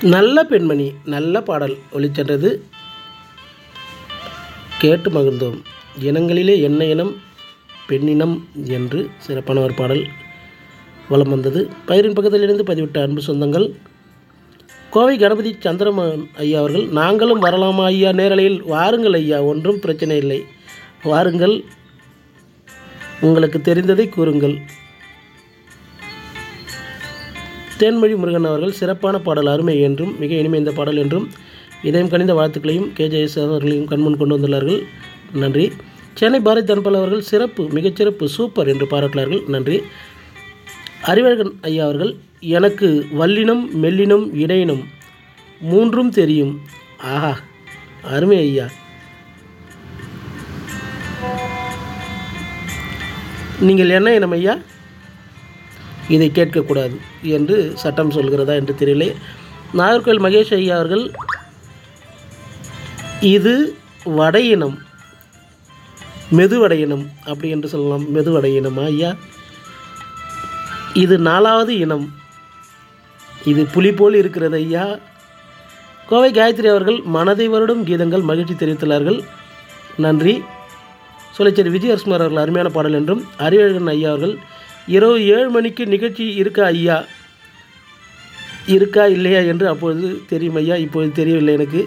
நல்ல பெண்மணி நல்ல பாடல் ஒளிச்சென்றது கேட்டு மகிழ்ந்தோம் இனங்களிலே என்ன இனம் பெண்ணினம் என்று சிறப்பான ஒரு பாடல் வலம் வந்தது பயிரின் பக்கத்திலிருந்து பதிவிட்ட அன்பு சொந்தங்கள் கோவை கணபதி சந்திரமோகன் ஐயா அவர்கள் நாங்களும் வரலாமா ஐயா நேரலையில் வாருங்கள் ஐயா ஒன்றும் பிரச்சனை இல்லை வாருங்கள் உங்களுக்கு தெரிந்ததை கூறுங்கள் தேன்மொழி முருகன் அவர்கள் சிறப்பான பாடல் அருமை என்றும் மிக இனிமை இந்த பாடல் என்றும் இதயம் கனிந்த வாழ்த்துக்களையும் கேஜேஎஸ் அவர்களையும் கண்முன் கொண்டு வந்துள்ளார்கள் நன்றி சென்னை பாரதி தன்பல் அவர்கள் சிறப்பு மிகச்சிறப்பு சூப்பர் என்று பாராட்டினார்கள் நன்றி அறிவழகன் ஐயா அவர்கள் எனக்கு வல்லினம் மெல்லினம் இடையினம் மூன்றும் தெரியும் ஆஹா அருமை ஐயா நீங்கள் என்ன இனம் ஐயா இதை கேட்கக்கூடாது என்று சட்டம் சொல்கிறதா என்று தெரியலை நாகர்கோவில் மகேஷ் ஐயா அவர்கள் இது வட இனம் மெதுவடை இனம் அப்படி என்று சொல்லலாம் மெதுவடை இனமா ஐயா இது நாலாவது இனம் இது புலி போல் இருக்கிறது ஐயா கோவை காயத்ரி அவர்கள் மனதை வருடும் கீதங்கள் மகிழ்ச்சி தெரிவித்துள்ளார்கள் நன்றி சொல்லச்சேரி விஜயகுமார் அவர்கள் அருமையான பாடல் என்றும் அறிவழகன் ஐயா அவர்கள் இரவு ஏழு மணிக்கு நிகழ்ச்சி இருக்கா ஐயா இருக்கா இல்லையா என்று அப்பொழுது தெரியும் ஐயா இப்பொழுது தெரியவில்லை எனக்கு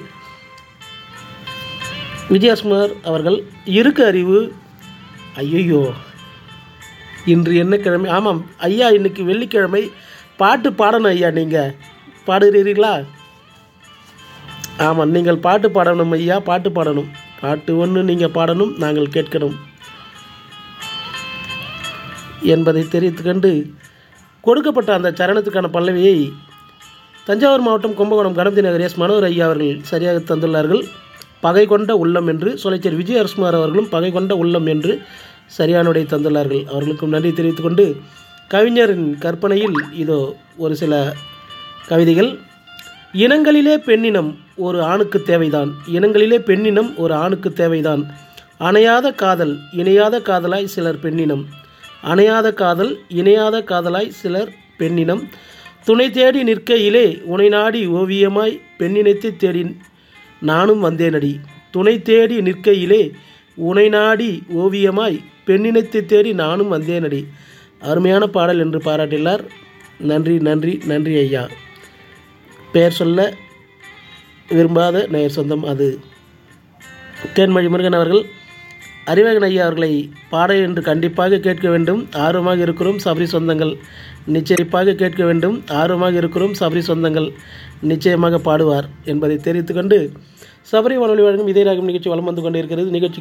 விஜயகுமார் அவர்கள் இருக்கு அறிவு ஐயோ இன்று என்ன கிழமை ஆமாம் ஐயா இன்னைக்கு வெள்ளிக்கிழமை பாட்டு பாடணும் ஐயா நீங்கள் பாடுகிறீர்களா ஆமாம் நீங்கள் பாட்டு பாடணும் ஐயா பாட்டு பாடணும் பாட்டு ஒன்று நீங்கள் பாடணும் நாங்கள் கேட்கணும் என்பதை தெரிவித்துக்கொண்டு கொடுக்கப்பட்ட அந்த சரணத்துக்கான பல்லவியை தஞ்சாவூர் மாவட்டம் கும்பகோணம் கணபதி நகர் எஸ் மனோகர் ஐயா அவர்கள் சரியாக தந்துள்ளார்கள் பகை கொண்ட உள்ளம் என்று சொலைச்சர் விஜய் அரசுமார் அவர்களும் பகை கொண்ட உள்ளம் என்று சரியானுடைய தந்துள்ளார்கள் அவர்களுக்கும் நன்றி தெரிவித்துக்கொண்டு கவிஞரின் கற்பனையில் இதோ ஒரு சில கவிதைகள் இனங்களிலே பெண்ணினம் ஒரு ஆணுக்கு தேவைதான் இனங்களிலே பெண்ணினம் ஒரு ஆணுக்கு தேவைதான் அணையாத காதல் இணையாத காதலாய் சிலர் பெண்ணினம் அணையாத காதல் இணையாத காதலாய் சிலர் பெண்ணினம் துணை தேடி நிற்கையிலே உனை நாடி ஓவியமாய் பெண்ணினத்தை தேடி நானும் வந்தேனடி துணை தேடி நிற்கையிலே உனை நாடி ஓவியமாய் பெண்ணினத்தை தேடி நானும் வந்தேனடி அருமையான பாடல் என்று பாராட்டினார் நன்றி நன்றி நன்றி ஐயா பெயர் சொல்ல விரும்பாத நேயர் சொந்தம் அது தேன்மொழி முருகன் அவர்கள் அறிவகன் ஐயா அவர்களை பாட என்று கண்டிப்பாக கேட்க வேண்டும் ஆர்வமாக இருக்கிறோம் சபரி சொந்தங்கள் நிச்சயமாக கேட்க வேண்டும் ஆர்வமாக இருக்கிறோம் சபரி சொந்தங்கள் நிச்சயமாக பாடுவார் என்பதை தெரிவித்துக்கொண்டு சபரி வானொலி வழங்கும் இதய ராகம் நிகழ்ச்சி வலம் வந்து கொண்டிருக்கிறது நிகழ்ச்சி